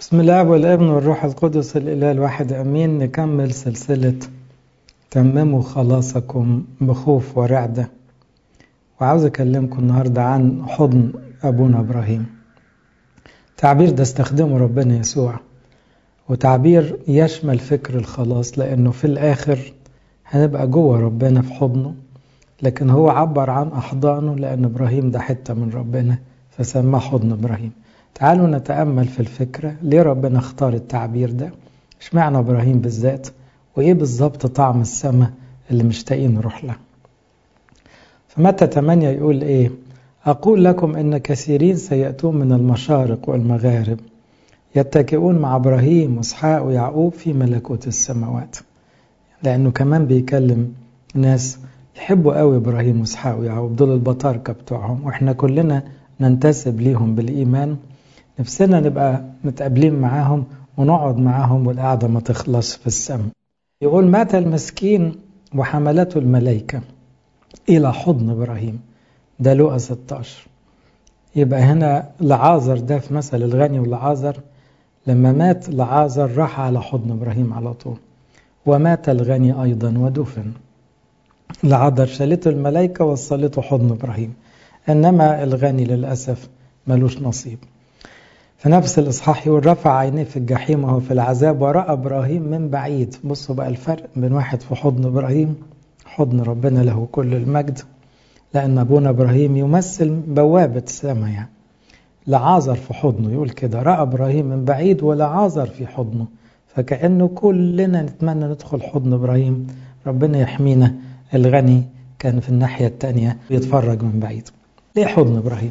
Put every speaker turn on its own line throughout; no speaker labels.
بسم الله والابن والروح القدس الإله الواحد أمين نكمل سلسلة تمموا خلاصكم بخوف ورعدة وعاوز أكلمكم النهاردة عن حضن أبونا إبراهيم تعبير ده استخدمه ربنا يسوع وتعبير يشمل فكر الخلاص لأنه في الآخر هنبقى جوه ربنا في حضنه لكن هو عبر عن أحضانه لأن إبراهيم ده حتة من ربنا فسماه حضن إبراهيم تعالوا نتأمل في الفكرة ليه ربنا اختار التعبير ده اشمعنى إبراهيم بالذات وإيه بالظبط طعم السماء اللي مشتاقين نروح له فمتى 8 يقول إيه أقول لكم إن كثيرين سيأتون من المشارق والمغارب يتكئون مع إبراهيم وإسحاق ويعقوب في ملكوت السماوات لأنه كمان بيكلم ناس يحبوا قوي إبراهيم وإسحاق ويعقوب دول البطاركة بتوعهم وإحنا كلنا ننتسب ليهم بالإيمان نفسنا نبقى متقابلين معاهم ونقعد معاهم والقعدة ما تخلص في السماء يقول مات المسكين وحملته الملائكة إلى حضن إبراهيم ده لقى 16 يبقى هنا لعازر ده في مثل الغني ولعازر لما مات لعازر راح على حضن إبراهيم على طول ومات الغني أيضا ودفن لعذر شالته الملائكة وصلته حضن إبراهيم إنما الغني للأسف ملوش نصيب في نفس الإصحاح يقول رفع عينيه في الجحيم وهو في العذاب ورأى إبراهيم من بعيد بصوا بقى الفرق بين واحد في حضن إبراهيم حضن ربنا له كل المجد لأن أبونا إبراهيم يمثل بوابة السماء يعني لعازر في حضنه يقول كده رأى إبراهيم من بعيد ولعازر في حضنه فكأنه كلنا نتمنى ندخل حضن إبراهيم ربنا يحمينا الغني كان في الناحية التانية بيتفرج من بعيد ليه حضن إبراهيم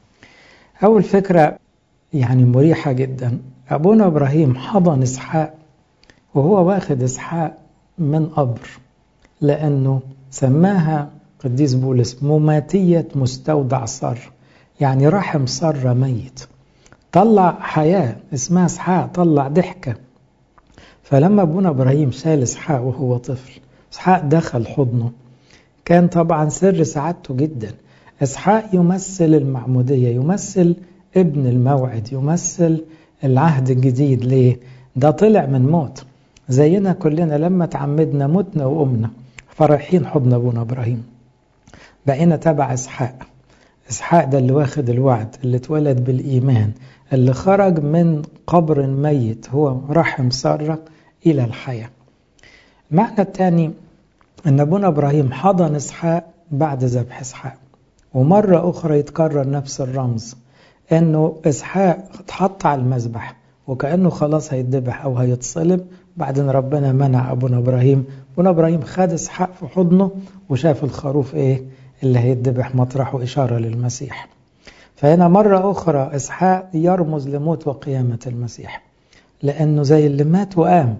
أول فكرة يعني مريحة جدا أبونا إبراهيم حضن إسحاق وهو واخد إسحاق من قبر لأنه سماها قديس بولس مماتية مستودع صر يعني رحم صر ميت طلع حياة اسمها إسحاق طلع ضحكة فلما أبونا إبراهيم شال إسحاق وهو طفل إسحاق دخل حضنه كان طبعا سر سعادته جدا إسحاق يمثل المعمودية يمثل ابن الموعد يمثل العهد الجديد ليه؟ ده طلع من موت زينا كلنا لما تعمدنا متنا وأمنا فرحين حضن أبونا إبراهيم بقينا تبع إسحاق إسحاق ده اللي واخد الوعد اللي اتولد بالإيمان اللي خرج من قبر ميت هو رحم سارة إلى الحياة المعنى الثاني أن أبونا إبراهيم حضن إسحاق بعد ذبح إسحاق ومرة أخرى يتكرر نفس الرمز أنه إسحاق اتحط على المذبح وكأنه خلاص هيتذبح أو هيتصلب بعدين ربنا منع أبونا إبراهيم أبونا إبراهيم خد إسحاق في حضنه وشاف الخروف إيه اللي هيتذبح مطرحه إشارة للمسيح فهنا مرة أخرى إسحاق يرمز لموت وقيامة المسيح لأنه زي اللي مات وقام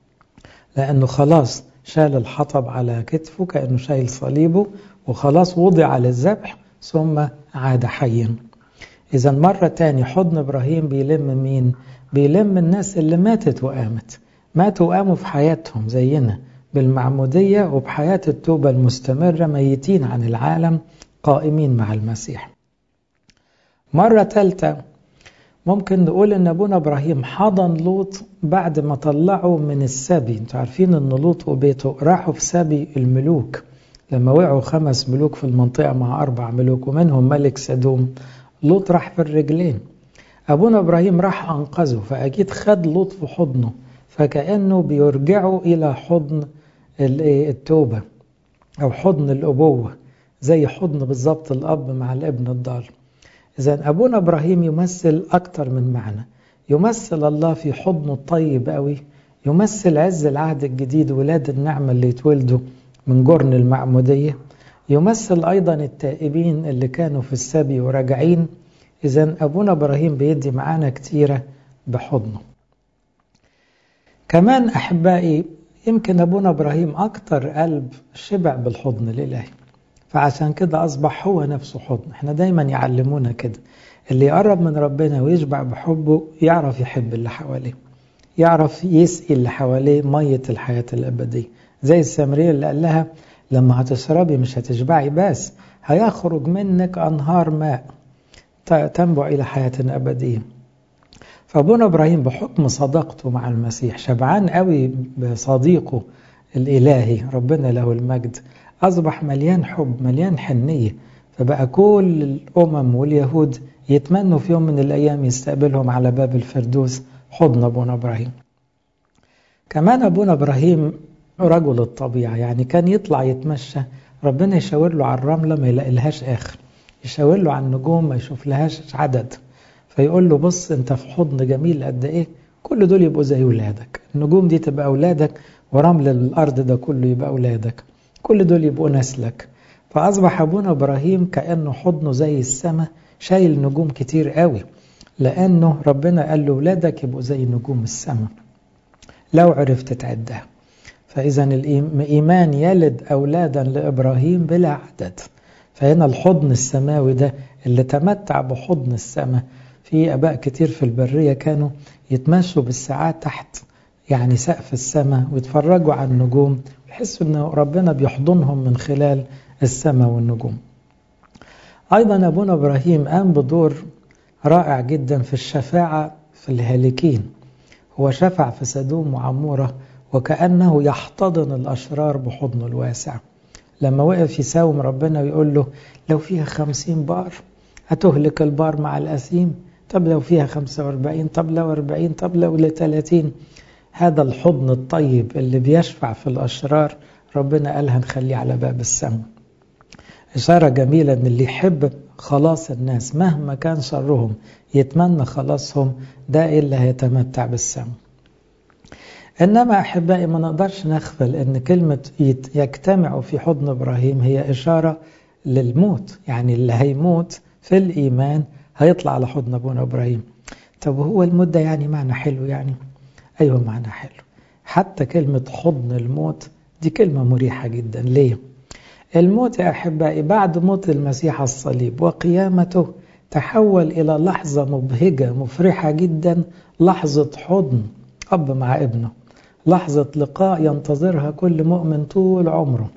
لأنه خلاص شال الحطب على كتفه كأنه شايل صليبه وخلاص وضع للذبح ثم عاد حيا إذا مرة تاني حضن إبراهيم بيلم مين؟ بيلم الناس اللي ماتت وقامت ماتوا وقاموا في حياتهم زينا بالمعمودية وبحياة التوبة المستمرة ميتين عن العالم قائمين مع المسيح مرة ثالثة ممكن نقول ان ابونا ابراهيم حضن لوط بعد ما طلعوا من السبي انتوا عارفين ان لوط وبيته راحوا في سبي الملوك لما وقعوا خمس ملوك في المنطقة مع أربع ملوك ومنهم ملك سدوم لوط راح في الرجلين أبونا إبراهيم راح أنقذه فأكيد خد لوط في حضنه فكأنه بيرجعوا إلى حضن التوبة أو حضن الأبوة زي حضن بالظبط الأب مع الابن الضال إذا أبونا إبراهيم يمثل أكثر من معنى يمثل الله في حضنه الطيب قوي يمثل عز العهد الجديد ولاد النعمة اللي يتولدوا من جرن المعمودية يمثل أيضا التائبين اللي كانوا في السبي وراجعين إذا أبونا إبراهيم بيدي معانا كتيرة بحضنه كمان أحبائي يمكن أبونا إبراهيم أكتر قلب شبع بالحضن الإلهي فعشان كده أصبح هو نفسه حضن احنا دايما يعلمونا كده اللي يقرب من ربنا ويشبع بحبه يعرف يحب اللي حواليه يعرف يسقي اللي حواليه مية الحياة الأبدية زي السامرية اللي قال لها لما هتشربي مش هتشبعي بس هيخرج منك أنهار ماء تنبع إلى حياة أبدية فأبونا إبراهيم بحكم صداقته مع المسيح شبعان قوي بصديقه الإلهي ربنا له المجد أصبح مليان حب مليان حنية فبقى كل الأمم واليهود يتمنوا في يوم من الأيام يستقبلهم على باب الفردوس حضن أبونا إبراهيم كمان أبونا إبراهيم رجل الطبيعة يعني كان يطلع يتمشى ربنا يشاور له على الرملة ما يلاقي لهاش آخر يشاور له على النجوم ما يشوف لهاش عدد فيقول له بص انت في حضن جميل قد ايه كل دول يبقوا زي ولادك النجوم دي تبقى اولادك ورمل الارض ده كله يبقى اولادك كل دول يبقوا نسلك فاصبح ابونا ابراهيم كانه حضنه زي السماء شايل نجوم كتير قوي لانه ربنا قال له ولادك يبقوا زي نجوم السماء لو عرفت تعدها فاذا الايمان يلد اولادا لابراهيم بلا عدد فهنا الحضن السماوي ده اللي تمتع بحضن السماء في اباء كتير في البريه كانوا يتمشوا بالساعات تحت يعني سقف السماء ويتفرجوا على النجوم ويحسوا ان ربنا بيحضنهم من خلال السماء والنجوم. ايضا ابونا ابراهيم قام بدور رائع جدا في الشفاعه في الهالكين. هو شفع في سدوم وعموره وكانه يحتضن الاشرار بحضنه الواسع. لما وقف يساوم ربنا ويقول له لو فيها خمسين بار هتهلك البار مع الأثيم طب لو فيها خمسة واربعين طب لو أربعين طب لو لثلاثين هذا الحضن الطيب اللي بيشفع في الأشرار ربنا قال هنخليه على باب السماء إشارة جميلة أن اللي يحب خلاص الناس مهما كان شرهم يتمنى خلاصهم ده اللي هيتمتع بالسماء إنما أحبائي ما نقدرش نغفل أن كلمة يجتمعوا في حضن إبراهيم هي إشارة للموت يعني اللي هيموت في الإيمان هيطلع على حضن أبونا إبراهيم طب هو الموت ده يعني معنى حلو يعني أيوة معنى حلو حتى كلمة حضن الموت دي كلمة مريحة جدا ليه الموت يا أحبائي بعد موت المسيح الصليب وقيامته تحول إلى لحظة مبهجة مفرحة جدا لحظة حضن أب مع ابنه لحظة لقاء ينتظرها كل مؤمن طول عمره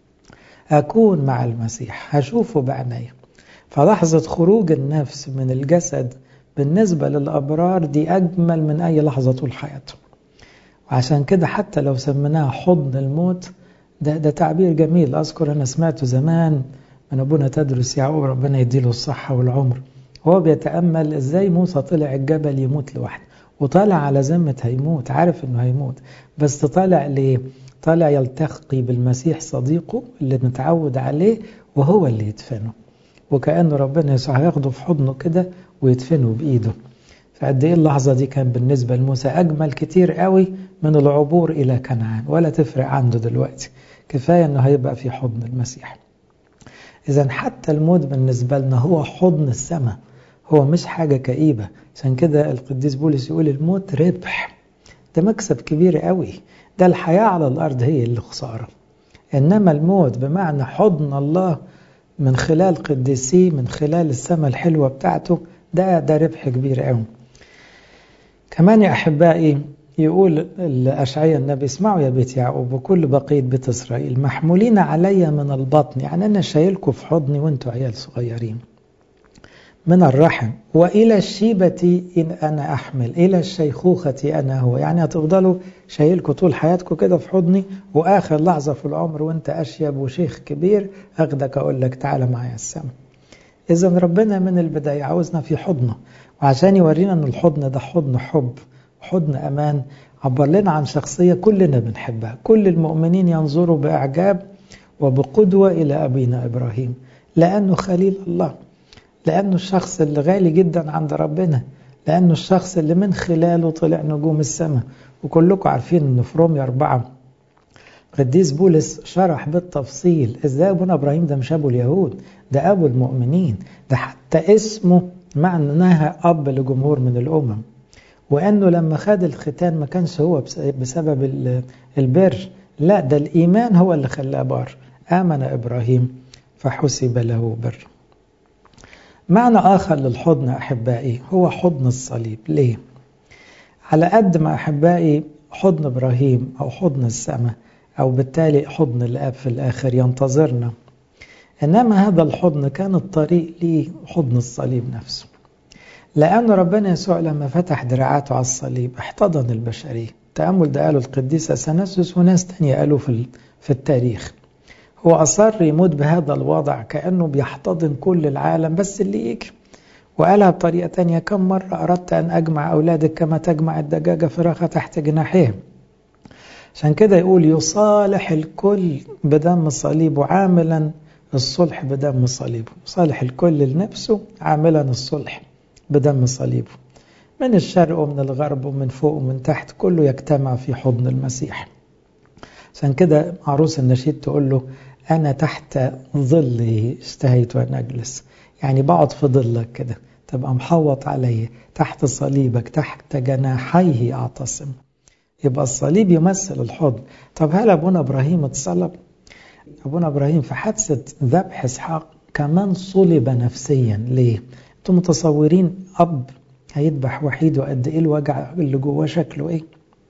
أكون مع المسيح هشوفه بعيني فلحظة خروج النفس من الجسد بالنسبة للأبرار دي أجمل من أي لحظة طول حياتهم وعشان كده حتى لو سميناها حضن الموت ده, ده تعبير جميل أذكر أنا سمعته زمان من أبونا تدرس يعقوب ربنا يديله الصحة والعمر هو بيتأمل إزاي موسى طلع الجبل يموت لوحده وطالع على ذمة هيموت عارف إنه هيموت بس طالع ليه؟ طالع يلتقي بالمسيح صديقه اللي متعود عليه وهو اللي يدفنه وكأنه ربنا يسوع هياخده في حضنه كده ويدفنه بإيده فقد إيه اللحظة دي كان بالنسبة لموسى أجمل كتير قوي من العبور إلى كنعان ولا تفرق عنده دلوقتي كفاية أنه هيبقى في حضن المسيح إذا حتى الموت بالنسبة لنا هو حضن السماء هو مش حاجة كئيبة عشان كده القديس بولس يقول الموت ربح ده مكسب كبير قوي ده الحياة على الأرض هي اللي خسارة إنما الموت بمعنى حضن الله من خلال قديسيه من خلال السماء الحلوة بتاعته ده ده ربح كبير قوي كمان يا أحبائي يقول الأشعية النبي اسمعوا يا بيت يعقوب وكل بقية بيت إسرائيل محمولين علي من البطن يعني أنا شايلكم في حضني وانتوا عيال صغيرين من الرحم وإلى الشيبة إن أنا أحمل إلى الشيخوخة أنا هو يعني هتفضلوا شايلكوا طول حياتكم كده في حضني وآخر لحظة في العمر وانت أشيب وشيخ كبير أخدك أقول لك تعالى معايا السماء إذا ربنا من البداية عاوزنا في حضنه وعشان يورينا أن الحضن ده حضن حب حضن أمان عبر لنا عن شخصية كلنا بنحبها كل المؤمنين ينظروا بإعجاب وبقدوة إلى أبينا إبراهيم لأنه خليل الله لأنه الشخص اللي غالي جدا عند ربنا لأنه الشخص اللي من خلاله طلع نجوم السماء وكلكم عارفين أن في رومية أربعة قديس بولس شرح بالتفصيل ازاي ابونا ابراهيم ده مش ابو اليهود ده ابو المؤمنين ده حتى اسمه معناها اب لجمهور من الامم وانه لما خد الختان ما كانش هو بسبب البر لا ده الايمان هو اللي خلاه بار امن ابراهيم فحسب له بر معنى آخر للحضن أحبائي هو حضن الصليب ليه؟ على قد ما أحبائي حضن إبراهيم أو حضن السماء أو بالتالي حضن الآب في الآخر ينتظرنا إنما هذا الحضن كان الطريق لحضن الصليب نفسه لأن ربنا يسوع لما فتح دراعاته على الصليب احتضن البشرية التأمل ده قاله القديس أثناسيوس وناس تانية قالوا في, في التاريخ هو أصر يموت بهذا الوضع كأنه بيحتضن كل العالم بس اللي يجي وقالها بطريقة تانية كم مرة أردت أن أجمع أولادك كما تجمع الدجاجة فراخة تحت جناحهم عشان كده يقول يصالح الكل بدم صليبه عاملا الصلح بدم صليبه يصالح الكل لنفسه عاملا الصلح بدم صليبه من الشرق ومن الغرب ومن فوق ومن تحت كله يجتمع في حضن المسيح عشان كده عروس النشيد تقول له أنا تحت ظله اشتهيت أن أجلس يعني بقعد في ظلك كده تبقى محوط علي تحت صليبك تحت جناحيه أعتصم يبقى الصليب يمثل الحضن طب هل أبونا إبراهيم اتصلب أبونا إبراهيم في حادثة ذبح إسحاق كمان صلب نفسيا ليه انتم متصورين أب هيذبح وحيد وقد إيه الوجع اللي جواه شكله إيه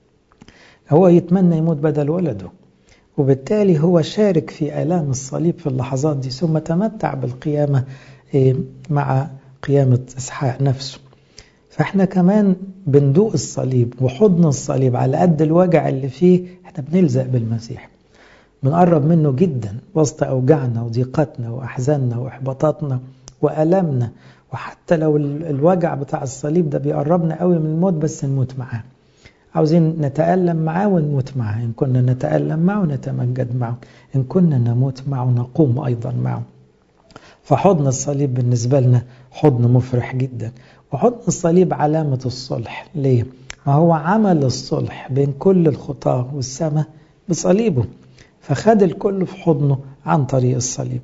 هو يتمنى يموت بدل ولده وبالتالي هو شارك في آلام الصليب في اللحظات دي ثم تمتع بالقيامة مع قيامة إسحاق نفسه فاحنا كمان بندوق الصليب وحضن الصليب على قد الوجع اللي فيه احنا بنلزق بالمسيح بنقرب منه جدا وسط أوجعنا وضيقاتنا وأحزاننا وإحباطاتنا وألمنا وحتى لو الوجع بتاع الصليب ده بيقربنا قوي من الموت بس نموت معاه عاوزين نتألم معاه ونموت معاه إن كنا نتألم معه نتمجد معه إن كنا نموت معه نقوم أيضا معه فحضن الصليب بالنسبة لنا حضن مفرح جدا وحضن الصليب علامة الصلح ليه؟ ما هو عمل الصلح بين كل الخطاة والسماء بصليبه فخد الكل في حضنه عن طريق الصليب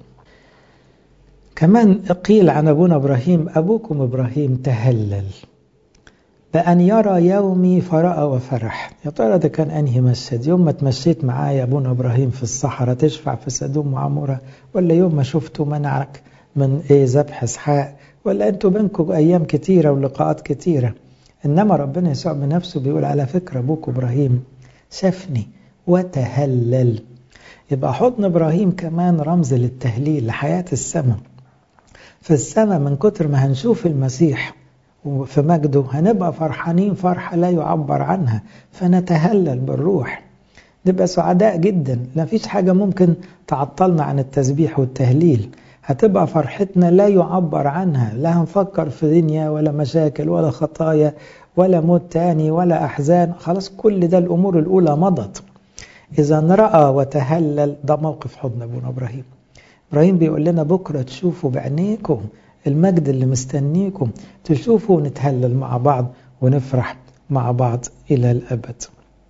كمان قيل عن أبونا إبراهيم أبوكم إبراهيم تهلل بأن يرى يومي فرأى وفرح يا ترى ده كان أنهي مشهد يوم ما تمشيت معايا أبونا إبراهيم في الصحراء تشفع في سدوم وعمورة ولا يوم ما شفته منعك من إيه ذبح إسحاق ولا أنتوا بينكم أيام كتيرة ولقاءات كتيرة إنما ربنا يسوع بنفسه بيقول على فكرة أبوك إبراهيم شافني وتهلل يبقى حضن إبراهيم كمان رمز للتهليل لحياة السماء في السماء من كتر ما هنشوف المسيح وفي مجده هنبقى فرحانين فرحة لا يعبر عنها فنتهلل بالروح نبقى سعداء جدا لا فيش حاجة ممكن تعطلنا عن التسبيح والتهليل هتبقى فرحتنا لا يعبر عنها لا هنفكر في دنيا ولا مشاكل ولا خطايا ولا موت تاني ولا أحزان خلاص كل ده الأمور الأولى مضت إذا رأى وتهلل ده موقف حضن أبونا إبراهيم إبراهيم بيقول لنا بكرة تشوفوا بعينيكم المجد اللي مستنيكم تشوفوا ونتهلل مع بعض ونفرح مع بعض إلى الأبد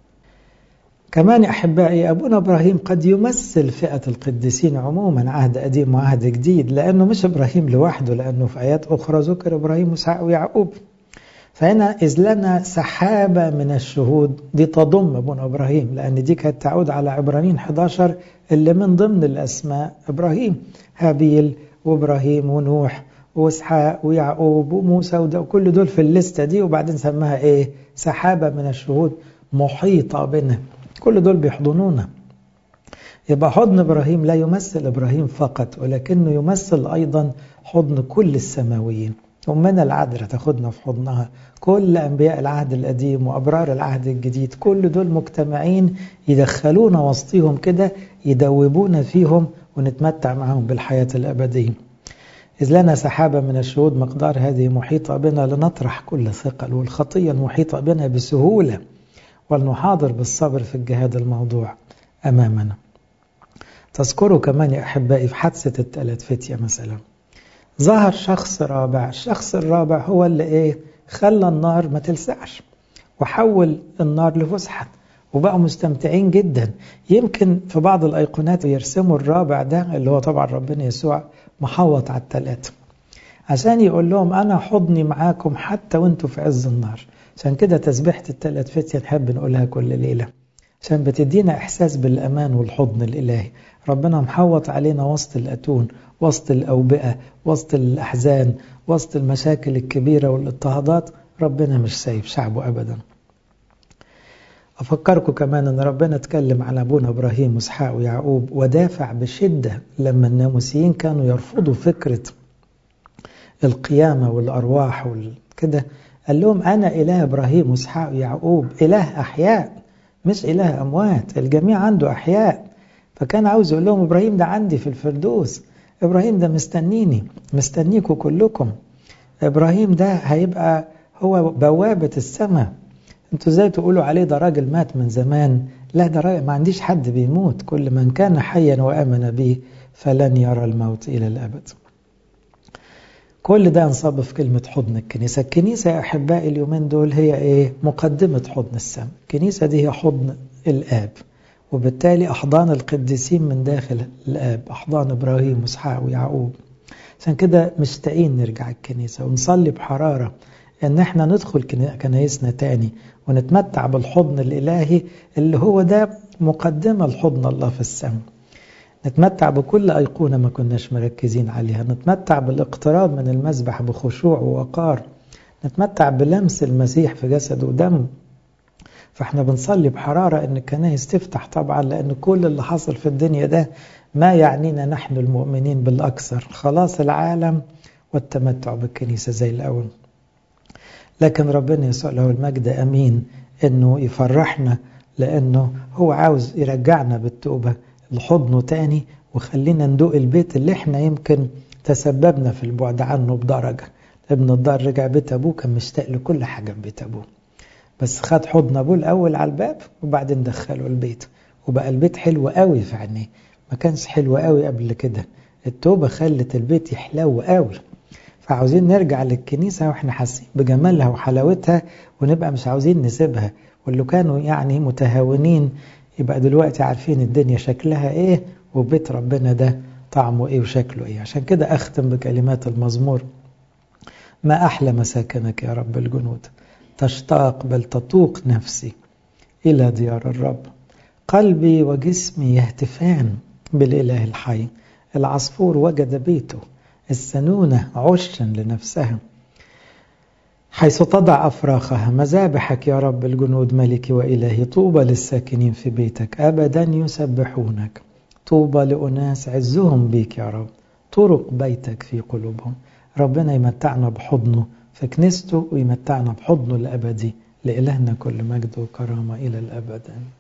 كمان يا أحبائي أبونا إبراهيم قد يمثل فئة القديسين عموما عهد قديم وعهد جديد لأنه مش إبراهيم لوحده لأنه في آيات أخرى ذكر إبراهيم وإسحاق ويعقوب فهنا إذ لنا سحابة من الشهود دي تضم أبونا إبراهيم لأن دي كانت تعود على عبرانيين 11 اللي من ضمن الأسماء إبراهيم هابيل وإبراهيم ونوح وإسحاق ويعقوب وموسى وكل دول في الليستة دي وبعدين سماها إيه سحابة من الشهود محيطة بنا كل دول بيحضنونا يبقى حضن إبراهيم لا يمثل إبراهيم فقط ولكنه يمثل أيضا حضن كل السماويين أمنا العذراء تاخدنا في حضنها كل أنبياء العهد القديم وأبرار العهد الجديد كل دول مجتمعين يدخلونا وسطيهم كده يدوبونا فيهم ونتمتع معهم بالحياة الأبدية إذ لنا سحابة من الشهود مقدار هذه محيطة بنا لنطرح كل ثقل والخطية المحيطة بنا بسهولة ولنحاضر بالصبر في الجهاد الموضوع أمامنا تذكروا كمان يا أحبائي في حادثة الثلاث فتية مثلا ظهر شخص رابع الشخص الرابع هو اللي إيه خلى النار ما تلسعش وحول النار لفسحة وبقوا مستمتعين جدا يمكن في بعض الأيقونات يرسموا الرابع ده اللي هو طبعا ربنا يسوع محوط على الثلاثة عشان يقول لهم أنا حضني معاكم حتى وانتوا في عز النار عشان كده تسبيحة الثلاث فتية نحب نقولها كل ليلة عشان بتدينا إحساس بالأمان والحضن الإلهي ربنا محوط علينا وسط الأتون وسط الأوبئة وسط الأحزان وسط المشاكل الكبيرة والاضطهادات ربنا مش سايب شعبه أبدا أفكركم كمان أن ربنا اتكلم على أبونا إبراهيم وإسحاق ويعقوب ودافع بشدة لما الناموسيين كانوا يرفضوا فكرة القيامة والأرواح كده قال لهم أنا إله إبراهيم وإسحاق ويعقوب إله أحياء مش إله أموات الجميع عنده أحياء فكان عاوز يقول لهم إبراهيم ده عندي في الفردوس إبراهيم ده مستنيني مستنيكوا كلكم إبراهيم ده هيبقى هو بوابة السماء انتوا ازاي تقولوا عليه ده راجل مات من زمان لا ده راجل ما عنديش حد بيموت كل من كان حيا وآمن به فلن يرى الموت إلى الأبد كل ده انصب في كلمة حضن الكنيسة الكنيسة يا أحبائي اليومين دول هي إيه مقدمة حضن السماء الكنيسة دي هي حضن الآب وبالتالي أحضان القديسين من داخل الآب أحضان إبراهيم وإسحاق ويعقوب عشان كده مشتاقين نرجع الكنيسة ونصلي بحرارة ان احنا ندخل كنايسنا تاني ونتمتع بالحضن الالهي اللي هو ده مقدمة لحضن الله في السماء نتمتع بكل أيقونة ما كناش مركزين عليها نتمتع بالاقتراب من المسبح بخشوع ووقار نتمتع بلمس المسيح في جسده ودمه فاحنا بنصلي بحرارة ان الكنائس تفتح طبعا لان كل اللي حصل في الدنيا ده ما يعنينا نحن المؤمنين بالاكثر خلاص العالم والتمتع بالكنيسة زي الاول لكن ربنا يسوع له المجد امين انه يفرحنا لانه هو عاوز يرجعنا بالتوبة لحضنه تاني وخلينا ندوق البيت اللي احنا يمكن تسببنا في البعد عنه بدرجة ابن الدار رجع بيت ابوه كان مشتاق لكل حاجة في بيت ابوه بس خد حضن ابوه الاول على الباب وبعدين دخله البيت وبقى البيت حلو قوي في عينيه ما كانش حلو قوي قبل كده التوبة خلت البيت يحلو قوي فعاوزين نرجع للكنيسة واحنا حاسين بجمالها وحلاوتها ونبقى مش عاوزين نسيبها واللي كانوا يعني متهاونين يبقى دلوقتي عارفين الدنيا شكلها ايه وبيت ربنا ده طعمه ايه وشكله ايه عشان كده اختم بكلمات المزمور ما احلى مساكنك يا رب الجنود تشتاق بل تطوق نفسي الى ديار الرب قلبي وجسمي يهتفان بالاله الحي العصفور وجد بيته السنونه عشا لنفسها حيث تضع أفراخها مذابحك يا رب الجنود ملكي وإلهي طوبى للساكنين في بيتك أبدا يسبحونك طوبى لأناس عزهم بيك يا رب طرق بيتك في قلوبهم ربنا يمتعنا بحضنه في كنيسته ويمتعنا بحضنه الأبدي لإلهنا كل مجد وكرامة إلى الأبد